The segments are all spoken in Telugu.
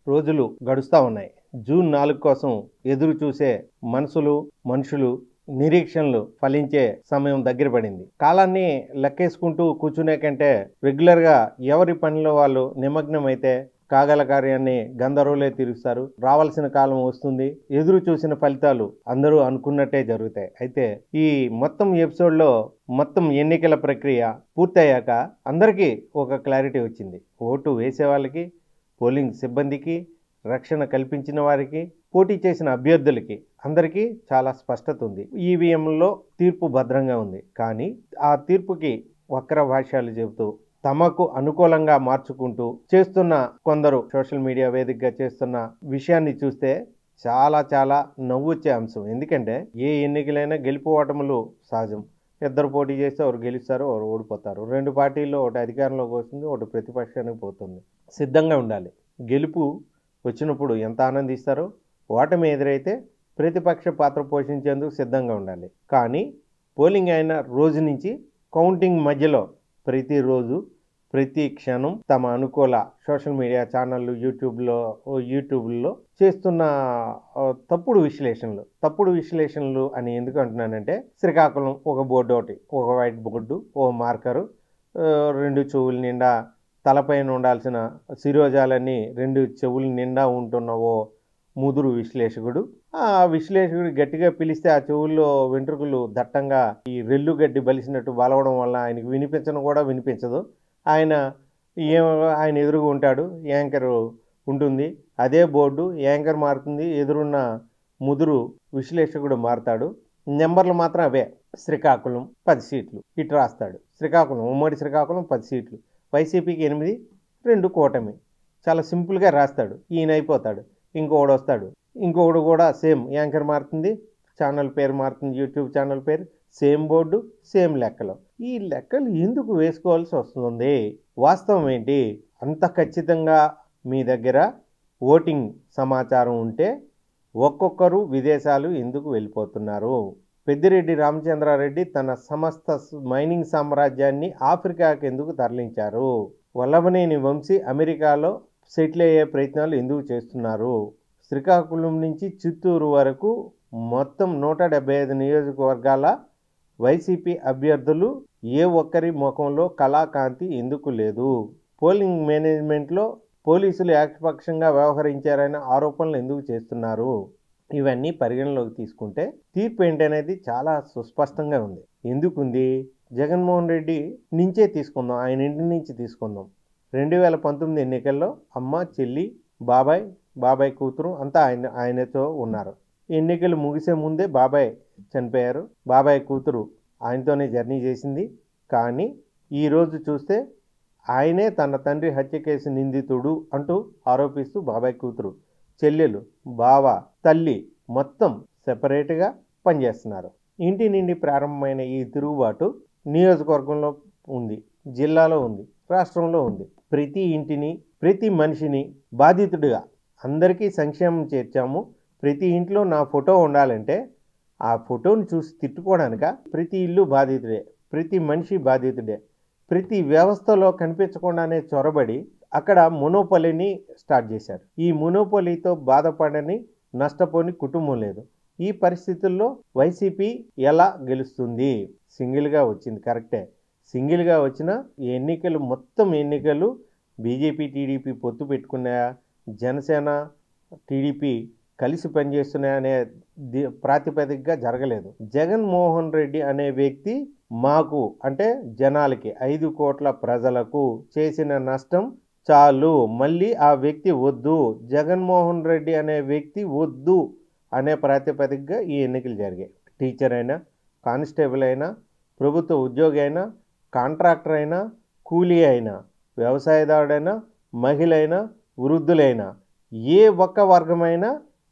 రోజులు గడుస్తూ ఉన్నాయి జూన్ నాలుగు కోసం ఎదురు చూసే మనసులు మనుషులు నిరీక్షణలు ఫలించే సమయం దగ్గర పడింది కాలాన్ని లెక్కేసుకుంటూ కూర్చునే కంటే రెగ్యులర్గా ఎవరి పనిలో వాళ్ళు నిమగ్నం అయితే కాగల కార్యాన్ని గంధర్వులే తీరుస్తారు రావాల్సిన కాలం వస్తుంది ఎదురు చూసిన ఫలితాలు అందరూ అనుకున్నట్టే జరుగుతాయి అయితే ఈ మొత్తం ఎపిసోడ్లో మొత్తం ఎన్నికల ప్రక్రియ పూర్తయ్యాక అందరికీ ఒక క్లారిటీ వచ్చింది ఓటు వేసే వాళ్ళకి పోలింగ్ సిబ్బందికి రక్షణ కల్పించిన వారికి పోటీ చేసిన అభ్యర్థులకి అందరికీ చాలా స్పష్టత ఉంది ఈవీఎంలో తీర్పు భద్రంగా ఉంది కానీ ఆ తీర్పుకి వక్ర భాష్యాలు చెబుతూ తమకు అనుకూలంగా మార్చుకుంటూ చేస్తున్న కొందరు సోషల్ మీడియా వేదికగా చేస్తున్న విషయాన్ని చూస్తే చాలా చాలా నవ్వొచ్చే అంశం ఎందుకంటే ఏ ఎన్నికలైనా గెలుపు ఓటములు సహజం ఇద్దరు పోటీ చేస్తే ఒకరు గెలుస్తారు ఒకరు ఓడిపోతారు రెండు పార్టీల్లో ఒకటి అధికారంలోకి వస్తుంది ఒకటి ప్రతిపక్షానికి పోతుంది సిద్ధంగా ఉండాలి గెలుపు వచ్చినప్పుడు ఎంత ఆనందిస్తారో ఓటమి ఎదురైతే ప్రతిపక్ష పాత్ర పోషించేందుకు సిద్ధంగా ఉండాలి కానీ పోలింగ్ అయిన రోజు నుంచి కౌంటింగ్ మధ్యలో ప్రతిరోజు ప్రతి క్షణం తమ అనుకూల సోషల్ మీడియా ఛానళ్ళు యూట్యూబ్లో యూట్యూబ్లో చేస్తున్న ఆ, తప్పుడు విశ్లేషణలు తప్పుడు విశ్లేషణలు అని ఎందుకు అంటున్నానంటే శ్రీకాకుళం ఒక బోర్డు ఒకటి ఒక వైట్ బోర్డు ఓ మార్కరు ఆ, రెండు చెవుల నిండా తలపైన ఉండాల్సిన శిరోజాలన్నీ రెండు చెవుల నిండా ఉంటున్న ఓ ముదురు విశ్లేషకుడు ఆ విశ్లేషకుడు గట్టిగా పిలిస్తే ఆ చెవుల్లో వెంట్రుకలు దట్టంగా ఈ రెల్లు గడ్డి బలిసినట్టు బలవడం వల్ల ఆయనకి వినిపించను కూడా వినిపించదు ఆయన ఏం ఆయన ఎదురుగా ఉంటాడు యాంకర్ ఉంటుంది అదే బోర్డు యాంకర్ మారుతుంది ఎదురున్న ముదురు విశ్లేషకుడు మారుతాడు నెంబర్లు మాత్రం అవే శ్రీకాకుళం పది సీట్లు ఇటు రాస్తాడు శ్రీకాకుళం ఉమ్మడి శ్రీకాకుళం పది సీట్లు వైసీపీకి ఎనిమిది రెండు కూటమి చాలా సింపుల్గా రాస్తాడు ఈయన అయిపోతాడు ఇంకొకడు వస్తాడు ఇంకొకడు కూడా సేమ్ యాంకర్ మారుతుంది ఛానల్ పేరు మారుతుంది యూట్యూబ్ ఛానల్ పేరు సేమ్ బోర్డు సేమ్ లెక్కలు ఈ లెక్కలు ఎందుకు వేసుకోవాల్సి వస్తుంది వాస్తవం ఏంటి అంత ఖచ్చితంగా మీ దగ్గర ఓటింగ్ సమాచారం ఉంటే ఒక్కొక్కరు విదేశాలు ఎందుకు వెళ్ళిపోతున్నారు పెద్దిరెడ్డి రామచంద్రారెడ్డి తన సమస్త స్- మైనింగ్ సామ్రాజ్యాన్ని ఆఫ్రికాకి ఎందుకు తరలించారు వల్లభనేని వంశీ అమెరికాలో సెటిల్ అయ్యే ప్రయత్నాలు ఎందుకు చేస్తున్నారు శ్రీకాకుళం నుంచి చిత్తూరు వరకు మొత్తం నూట డెబ్బై ఐదు నియోజకవర్గాల వైసీపీ అభ్యర్థులు ఏ ఒక్కరి ముఖంలో కళాకాంతి ఎందుకు లేదు పోలింగ్ మేనేజ్మెంట్లో పోలీసులు ఏకపక్షంగా వ్యవహరించారనే ఆరోపణలు ఎందుకు చేస్తున్నారు ఇవన్నీ పరిగణలోకి తీసుకుంటే తీర్పు ఏంటనేది చాలా సుస్పష్టంగా ఉంది ఎందుకుంది జగన్మోహన్ రెడ్డి నుంచే తీసుకుందాం ఆయన ఇంటి నుంచి తీసుకుందాం రెండు వేల పంతొమ్మిది ఎన్నికల్లో అమ్మ చెల్లి బాబాయ్ బాబాయ్ కూతురు అంతా ఆయన ఆయనతో ఉన్నారు ఎన్నికలు ముగిసే ముందే బాబాయ్ చనిపోయారు బాబాయ్ కూతురు ఆయనతోనే జర్నీ చేసింది కానీ ఈరోజు చూస్తే ఆయనే తన తండ్రి హత్య కేసు నిందితుడు అంటూ ఆరోపిస్తూ బాబాయ్ కూతురు చెల్లెలు బావ తల్లి మొత్తం సెపరేట్గా పనిచేస్తున్నారు ఇంటి నుండి ప్రారంభమైన ఈ తిరుగుబాటు నియోజకవర్గంలో ఉంది జిల్లాలో ఉంది రాష్ట్రంలో ఉంది ప్రతి ఇంటిని ప్రతి మనిషిని బాధితుడిగా అందరికీ సంక్షేమం చేర్చాము ప్రతి ఇంట్లో నా ఫోటో ఉండాలంటే ఆ ఫోటోని చూసి తిట్టుకోవడానిక ప్రతి ఇల్లు బాధితుడే ప్రతి మనిషి బాధితుడే ప్రతి వ్యవస్థలో కనిపించకుండానే చొరబడి అక్కడ మొనోపలిని స్టార్ట్ చేశారు ఈ మొనోపలితో బాధపడని నష్టపోని కుటుంబం లేదు ఈ పరిస్థితుల్లో వైసీపీ ఎలా గెలుస్తుంది సింగిల్గా వచ్చింది కరెక్టే సింగిల్గా వచ్చిన ఈ ఎన్నికలు మొత్తం ఎన్నికలు బీజేపీ టీడీపీ పొత్తు పెట్టుకున్నాయా జనసేన టీడీపీ కలిసి పనిచేస్తున్నాయనే ది- ప్రాతిపదికగా జరగలేదు జగన్మోహన్ రెడ్డి అనే వ్యక్తి మాకు అంటే జనాలకి ఐదు కోట్ల ప్రజలకు చేసిన నష్టం చాలు మళ్ళీ ఆ వ్యక్తి వద్దు జగన్మోహన్ రెడ్డి అనే వ్యక్తి వద్దు అనే ప్రాతిపదికగా ఈ ఎన్నికలు జరిగాయి టీచర్ అయినా కానిస్టేబుల్ అయినా ప్రభుత్వ ఉద్యోగి అయినా కాంట్రాక్టర్ అయినా కూలీ అయినా వ్యవసాయదారుడైనా మహిళ అయినా వృద్ధులైనా ఏ ఒక్క వర్గమైనా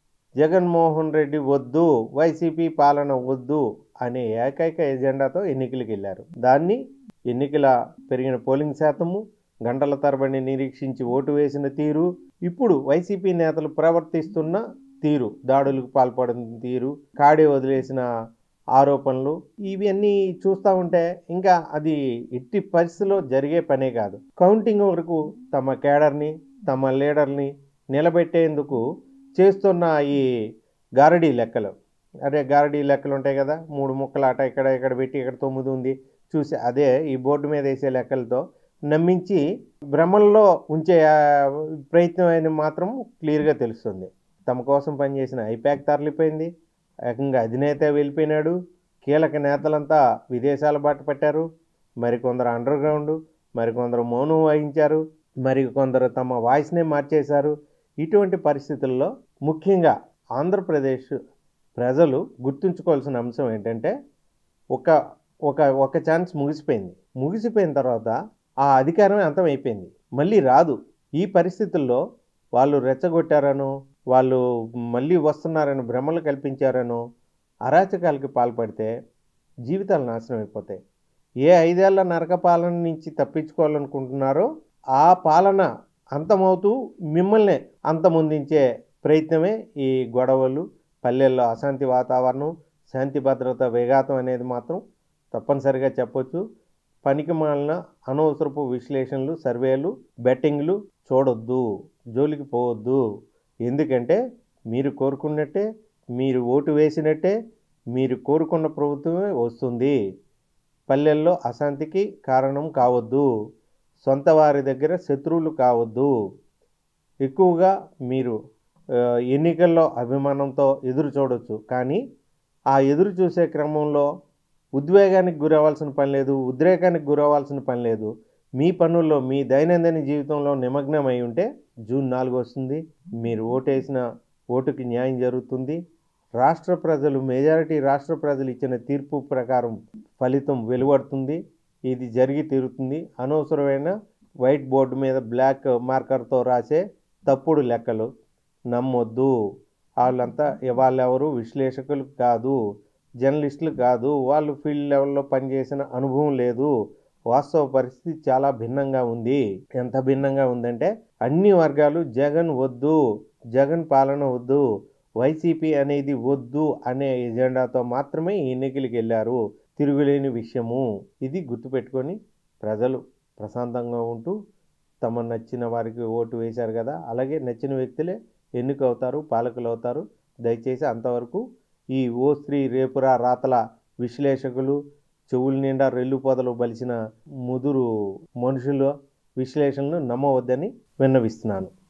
జగన్మోహన్ రెడ్డి వద్దు వైసీపీ పాలన వద్దు అనే ఏకైక ఎజెండాతో ఎన్నికలకు వెళ్ళారు దాన్ని ఎన్నికల పెరిగిన పోలింగ్ శాతము గంటల తరబడి నిరీక్షించి ఓటు వేసిన తీరు ఇప్పుడు వైసీపీ నేతలు ప్రవర్తిస్తున్న తీరు దాడులకు పాల్పడిన తీరు కాడి వదిలేసిన ఆరోపణలు ఇవన్నీ చూస్తూ ఉంటే ఇంకా అది ఎట్టి పరిస్థితిలో జరిగే పనే కాదు కౌంటింగ్ వరకు తమ కేడర్ని తమ లీడర్ని నిలబెట్టేందుకు చేస్తున్న ఈ గారడీ లెక్కలు అదే గారడీ లెక్కలు ఉంటాయి కదా మూడు ముక్కలు అట ఇక్కడ ఇక్కడ పెట్టి ఇక్కడ తొమ్మిది ఉంది చూసి అదే ఈ బోర్డు మీద వేసే లెక్కలతో నమ్మించి భ్రమల్లో ఉంచే ఆ, ప్రయత్నం అని మాత్రం క్లియర్గా తెలుస్తుంది తమ కోసం పనిచేసిన ఐప్యాక్ తరలిపోయింది ఏకంగా అధినేత వెళ్ళిపోయినాడు కీలక నేతలంతా విదేశాల బాట పట్టారు మరికొందరు అండర్ గ్రౌండ్ మరికొందరు మౌనం వహించారు మరి కొందరు తమ వాయిస్నే మార్చేశారు ఇటువంటి పరిస్థితుల్లో ముఖ్యంగా ఆంధ్రప్రదేశ్ ప్రజలు గుర్తుంచుకోవాల్సిన అంశం ఏంటంటే ఒక ఒక ఒక ఛాన్స్ ముగిసిపోయింది ముగిసిపోయిన తర్వాత ఆ అధికారం అంతం అయిపోయింది మళ్ళీ రాదు ఈ పరిస్థితుల్లో వాళ్ళు రెచ్చగొట్టారనో వాళ్ళు మళ్ళీ వస్తున్నారని భ్రమలు కల్పించారనో అరాచకాలకి పాల్పడితే జీవితాలు నాశనం అయిపోతాయి ఏ ఐదేళ్ల నరక పాలన నుంచి తప్పించుకోవాలనుకుంటున్నారో ఆ పాలన అంతమవుతూ మిమ్మల్ని అంతమొందించే ప్రయత్నమే ఈ గొడవలు పల్లెల్లో అశాంతి వాతావరణం శాంతి భద్రత వేగాతం అనేది మాత్రం తప్పనిసరిగా చెప్పొచ్చు పనికి మాలిన అనవసరపు విశ్లేషణలు సర్వేలు బెట్టింగ్లు చూడొద్దు జోలికి పోవద్దు ఎందుకంటే మీరు కోరుకున్నట్టే మీరు ఓటు వేసినట్టే మీరు కోరుకున్న ప్రభుత్వమే వస్తుంది పల్లెల్లో అశాంతికి కారణం కావద్దు సొంత వారి దగ్గర శత్రువులు కావద్దు ఎక్కువగా మీరు ఆ, ఎన్నికల్లో అభిమానంతో ఎదురు చూడొచ్చు కానీ ఆ ఎదురు చూసే క్రమంలో ఉద్వేగానికి గురవ్వాల్సిన పని లేదు ఉద్రేకానికి గురవ్వాల్సిన పని లేదు మీ పనుల్లో మీ దైనందిన జీవితంలో నిమగ్నమై ఉంటే జూన్ నాలుగు వస్తుంది మీరు ఓటేసిన ఓటుకి న్యాయం జరుగుతుంది రాష్ట్ర ప్రజలు మెజారిటీ రాష్ట్ర ప్రజలు ఇచ్చిన తీర్పు ప్రకారం ఫలితం వెలువడుతుంది ఇది జరిగి తీరుతుంది అనవసరమైన వైట్ బోర్డు మీద బ్లాక్ మార్కర్తో రాసే తప్పుడు లెక్కలు నమ్మొద్దు వాళ్ళంతా వాళ్ళెవరు విశ్లేషకులు కాదు జర్నలిస్టులు కాదు వాళ్ళు ఫీల్డ్ లెవెల్లో పనిచేసిన అనుభవం లేదు వాస్తవ పరిస్థితి చాలా భిన్నంగా ఉంది ఎంత భిన్నంగా ఉందంటే అన్ని వర్గాలు జగన్ వద్దు జగన్ పాలన వద్దు వైసీపీ అనేది వద్దు అనే ఎజెండాతో మాత్రమే ఈ ఎన్నికలకు వెళ్ళారు తిరుగులేని విషయము ఇది గుర్తుపెట్టుకొని ప్రజలు ప్రశాంతంగా ఉంటూ తమ నచ్చిన వారికి ఓటు వేశారు కదా అలాగే నచ్చిన వ్యక్తులే ఎన్నికవుతారు పాలకులు అవుతారు దయచేసి అంతవరకు ఈ ఓ స్త్రీ రేపురా రాతల విశ్లేషకులు చెవుల నిండా రెల్లు పొదలు బలిసిన ముదురు మనుషుల విశ్లేషణలు నమ్మవద్దని విన్నవిస్తున్నాను